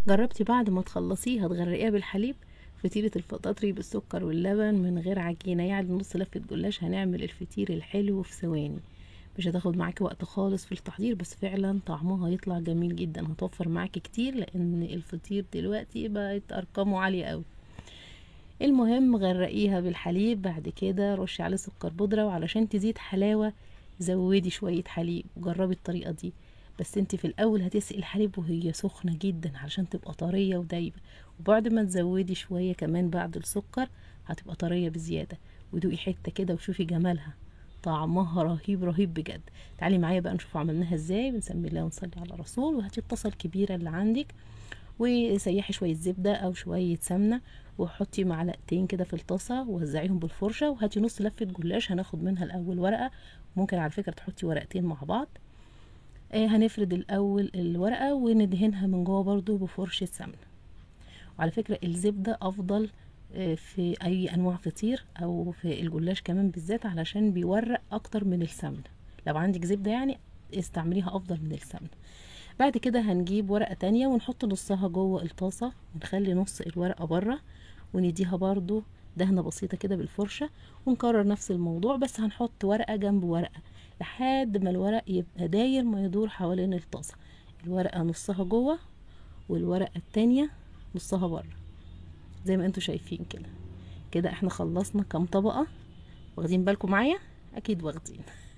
جربتي بعد ما تخلصيها تغرقيها بالحليب فطيرة الفطاطري بالسكر واللبن من غير عجينة يعني نص لفة جلاش هنعمل الفطير الحلو في ثواني مش هتاخد معاكي وقت خالص في التحضير بس فعلا طعمها هيطلع جميل جدا هتوفر معاكي كتير لان الفطير دلوقتي بقت ارقامه عالية قوي المهم غرقيها بالحليب بعد كده رشي عليه سكر بودرة وعلشان تزيد حلاوة زودي شوية حليب جربي الطريقة دي بس انت في الاول هتسقي الحليب وهي سخنة جدا علشان تبقى طرية ودايبة وبعد ما تزودي شوية كمان بعد السكر هتبقى طرية بزيادة ودوقي حتة كده وشوفي جمالها طعمها رهيب رهيب بجد تعالي معايا بقى نشوف عملناها ازاي بنسمي الله ونصلي على الرسول وهاتي الطاسة الكبيرة اللي عندك وسيحي شوية زبدة او شوية سمنة وحطي معلقتين كده في الطاسة ووزعيهم بالفرشة وهاتي نص لفة جلاش هناخد منها الاول ورقة ممكن على فكرة تحطي ورقتين مع بعض آه هنفرد الاول الورقة وندهنها من جوه برضو بفرشة سمنة وعلى فكرة الزبدة افضل آه في اي انواع فطير او في الجلاش كمان بالذات علشان بيورق اكتر من السمنة لو عندك زبدة يعني استعمليها افضل من السمنة بعد كده هنجيب ورقة تانية ونحط نصها جوه الطاسة ونخلي نص الورقة بره ونديها برضو دهنة بسيطة كده بالفرشة ونكرر نفس الموضوع بس هنحط ورقة جنب ورقة لحد ما الورق يبقى داير ما يدور حوالين الطاسة الورقة نصها جوه والورقة التانية نصها بره زي ما انتوا شايفين كده كده احنا خلصنا كام طبقة واخدين بالكم معايا اكيد واخدين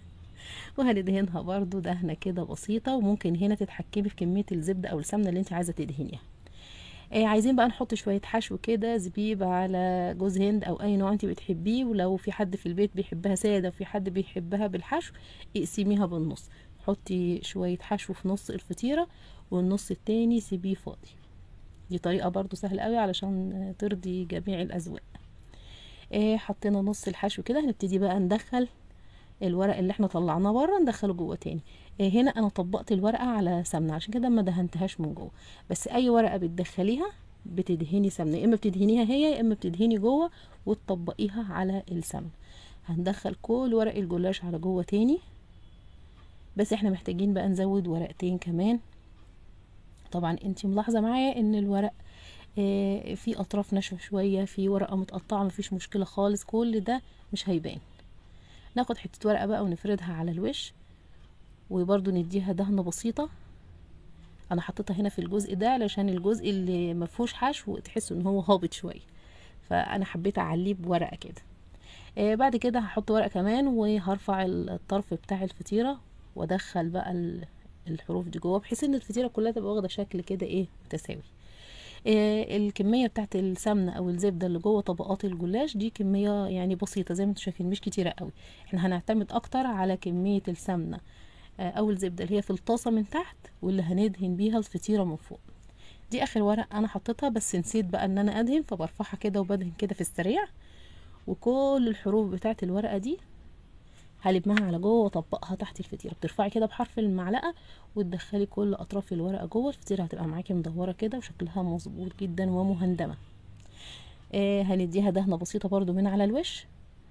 وهندهنها برضو دهنة كده بسيطة وممكن هنا تتحكمي في كمية الزبدة او السمنة اللي انت عايزة تدهنيها آه عايزين بقى نحط شوية حشو كده زبيب على جوز هند او اي نوع انت بتحبيه ولو في حد في البيت بيحبها سادة وفي حد بيحبها بالحشو اقسميها بالنص حطي شوية حشو في نص الفطيرة والنص التاني سيبيه فاضي دي طريقة برضو سهلة قوي علشان ترضي جميع الاذواق آه حطينا نص الحشو كده هنبتدي بقى ندخل الورق اللي احنا طلعناه بره ندخله جوه تاني آه هنا انا طبقت الورقه على سمنه عشان كده ما دهنتهاش من جوه بس اي ورقه بتدخليها بتدهني سمنه يا اما بتدهنيها هي يا اما بتدهني جوه وتطبقيها على السمنه هندخل كل ورق الجلاش على جوه تاني بس احنا محتاجين بقى نزود ورقتين كمان طبعا انت ملاحظه معايا ان الورق آه في اطراف ناشفه شويه في ورقه متقطعه مفيش مشكله خالص كل ده مش هيبان ناخد حتة ورقة بقى ونفردها على الوش وبرضو نديها دهنة بسيطة انا حطيتها هنا في الجزء ده علشان الجزء اللي مفهوش حشو تحسوا ان هو هابط شوية فانا حبيت اعليه بورقة كده آه بعد كده هحط ورقة كمان وهرفع الطرف بتاع الفطيرة وادخل بقى الحروف دي جوه بحيث ان الفطيرة كلها تبقى واخدة شكل كده ايه متساوي آه الكميه بتاعت السمنه او الزبده اللي جوه طبقات الجلاش دي كميه يعني بسيطه زي ما انتم شايفين مش كتيره قوي احنا هنعتمد اكتر على كميه السمنه آه او الزبده اللي هي في الطاسه من تحت واللي هندهن بيها الفطيره من فوق دي اخر ورق انا حطيتها بس نسيت بقى ان انا ادهن فبرفعها كده وبدهن كده في السريع وكل الحروف بتاعت الورقه دي هلمها على جوه واطبقها تحت الفطيره بترفعي كده بحرف المعلقه وتدخلي كل اطراف الورقه جوه الفطيره هتبقى معاكي مدوره كده وشكلها مظبوط جدا ومهندمه آه هنديها دهنه بسيطه برضو من على الوش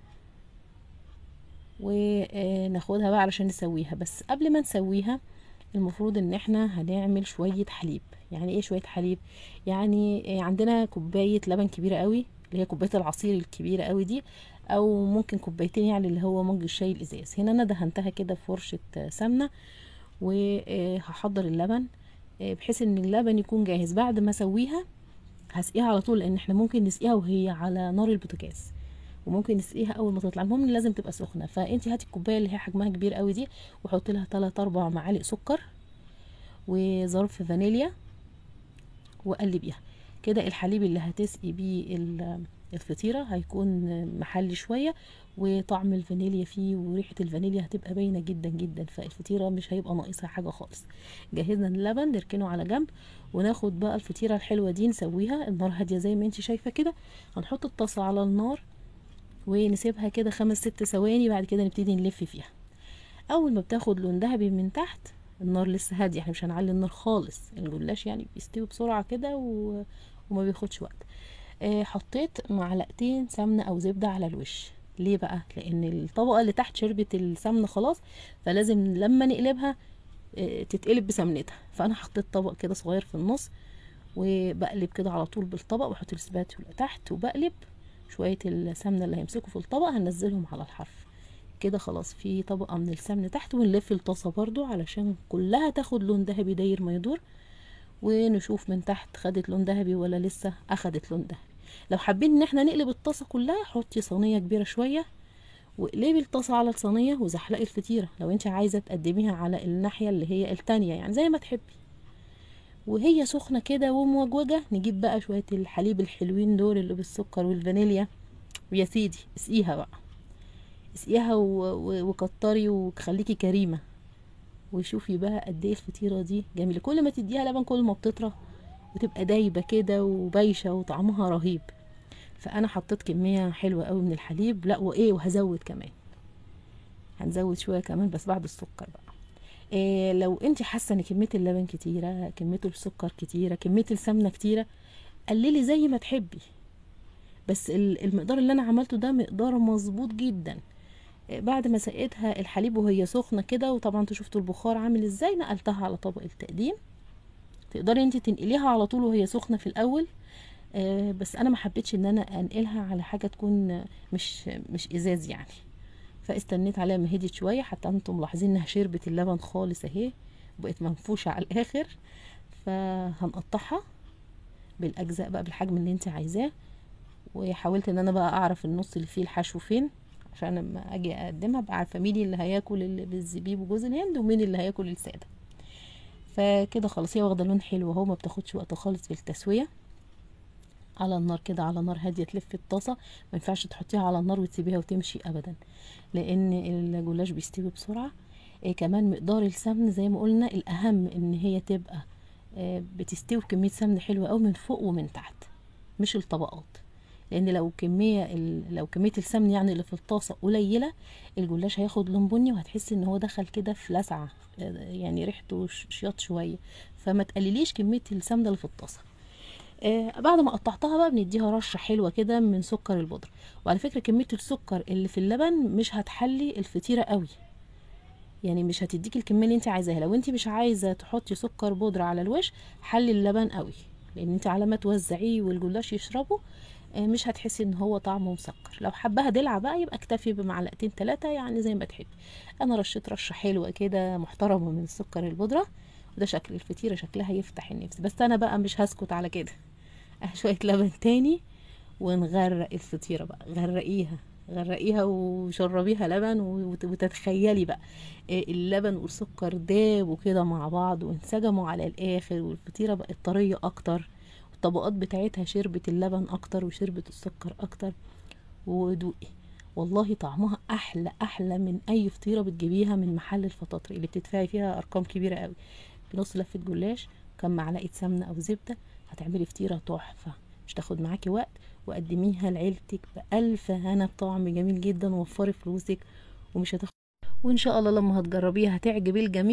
وناخدها بقى علشان نسويها بس قبل ما نسويها المفروض ان احنا هنعمل شويه حليب يعني ايه شويه حليب يعني عندنا كوبايه لبن كبيره قوي اللي هي كوبايه العصير الكبيره قوي دي او ممكن كوبايتين يعني اللي هو مج الشاي الازاز هنا انا دهنتها كده بفرشه سمنه وهحضر اللبن بحيث ان اللبن يكون جاهز بعد ما اسويها هسقيها على طول لان احنا ممكن نسقيها وهي على نار البوتاجاز وممكن نسقيها اول ما تطلع المهم لازم تبقى سخنه فانت هاتي الكوبايه اللي هي حجمها كبير قوي دي وحطي لها 3 4 معالق سكر وظرف فانيليا وقلبيها كده الحليب اللي هتسقي بيه الفطيرة هيكون محلي شوية وطعم الفانيليا فيه وريحة الفانيليا هتبقى باينة جدا جدا فالفطيرة مش هيبقى ناقصها حاجة خالص جهزنا اللبن نركنه على جنب وناخد بقى الفطيرة الحلوة دي نسويها النار هادية زي ما انت شايفة كده هنحط الطاسة على النار ونسيبها كده خمس ست ثواني بعد كده نبتدي نلف فيها اول ما بتاخد لون ذهبي من تحت النار لسه هادية احنا مش هنعلي النار خالص الجلاش يعني بيستوي بسرعة كده و... وما بياخدش وقت آه حطيت معلقتين سمنة او زبدة على الوش ليه بقى لان الطبقة اللي تحت شربت السمنة خلاص فلازم لما نقلبها آه تتقلب بسمنتها فانا حطيت طبق كده صغير في النص وبقلب كده على طول بالطبق واحط السباتولا تحت وبقلب شويه السمنه اللي هيمسكوا في الطبق هنزلهم على الحرف كده خلاص في طبقه من السمن تحت ونلف الطاسه برضو علشان كلها تاخد لون ذهبي داير ما يدور ونشوف من تحت خدت لون ذهبي ولا لسه اخدت لون ذهبي لو حابين ان احنا نقلب الطاسه كلها حطي صينيه كبيره شويه واقلبي الطاسه على الصينيه وزحلقي الفطيره لو انت عايزه تقدميها على الناحيه اللي هي التانية يعني زي ما تحبي وهي سخنه كده وموجوجه نجيب بقى شويه الحليب الحلوين دول اللي بالسكر والفانيليا ويا سيدي اسقيها بقى اسقيها و- و- وكتري وخليكي كريمه وشوفي بقى قد ايه الفطيره دي جميله كل ما تديها لبن كل ما بتطرى وتبقى دايبه كده وبايشه وطعمها رهيب فانا حطيت كميه حلوه قوي من الحليب لا وايه وهزود كمان هنزود شويه كمان بس بعد السكر بقى إيه لو انت حاسه ان كميه اللبن كتيره كميه السكر كتيره كميه السمنه كتيره قللي زي ما تحبي بس ال- المقدار اللي انا عملته ده مقدار مظبوط جدا إيه بعد ما سقيتها الحليب وهي سخنه كده وطبعا انتوا شفتوا البخار عامل ازاي نقلتها على طبق التقديم تقدري انت تنقليها على طول وهي سخنه في الاول آه، بس انا ما حبيتش ان انا انقلها على حاجه تكون آه، مش مش ازاز يعني فاستنيت عليها ما هديت شويه حتى انتم ملاحظين انها شربت اللبن خالص اهي بقت منفوشه على الاخر فهنقطعها بالاجزاء بقى بالحجم اللي انت عايزاه وحاولت ان انا بقى اعرف النص اللي فيه الحشو فين عشان لما اجي اقدمها ابقى عارفه مين اللي هياكل اللي بالزبيب وجوز الهند ومين اللي هياكل الساده فكده خلاص هي واخده لون حلو اهو ما بتاخدش وقت خالص في التسويه على النار كده على نار هاديه تلف الطاسه ما ينفعش تحطيها على النار وتسيبيها وتمشي ابدا لان الجلاش بيستوي بسرعه إيه كمان مقدار السمن زي ما قلنا الاهم ان هي تبقى آه، بتستوي بكميه سمن حلوه قوي من فوق ومن تحت مش الطبقات لان لو كميه ال- لو كميه السمن يعني اللي في الطاسه قليله الجلاش هياخد لون بني وهتحسي ان هو دخل كده في لسعه آه، يعني ريحته ش- شياط شويه فما تقلليش كميه السمنه اللي في الطاسه آه بعد ما قطعتها بقى بنديها رشه حلوه كده من سكر البودره وعلى فكره كميه السكر اللي في اللبن مش هتحلي الفطيره قوي يعني مش هتديك الكميه اللي انت عايزاها لو انت مش عايزه تحطي سكر بودره على الوش حلي اللبن قوي لان انت على ما توزعيه والجلاش يشربه آه، مش هتحسي ان هو طعمه مسكر لو حباها دلع بقى يبقى اكتفي بمعلقتين ثلاثه يعني زي ما تحبي انا رشيت رشه حلوه كده محترمه من السكر البودره وده شكل الفطيره شكلها يفتح النفس بس انا بقى مش هسكت على كده اه شويه لبن تاني ونغرق الفطيره بقى غرقيها غرقيها وشربيها لبن وت- وتتخيلي بقى آه، اللبن والسكر دابوا كده مع بعض وانسجموا على الاخر والفطيره بقت طريه اكتر الطبقات بتاعتها شربت اللبن اكتر وشربت السكر اكتر ودوقي والله طعمها احلى احلى من اي فطيره بتجيبيها من محل الفطاطري اللي بتدفعي فيها ارقام كبيره قوي بنص لفه جلاش كم معلقه سمنه او زبده هتعملي فطيره تحفه مش تاخد معاكي وقت وقدميها لعيلتك بألف هنا بطعم جميل جدا ووفري فلوسك ومش هتاخد وان شاء الله لما هتجربيها هتعجبي الجميع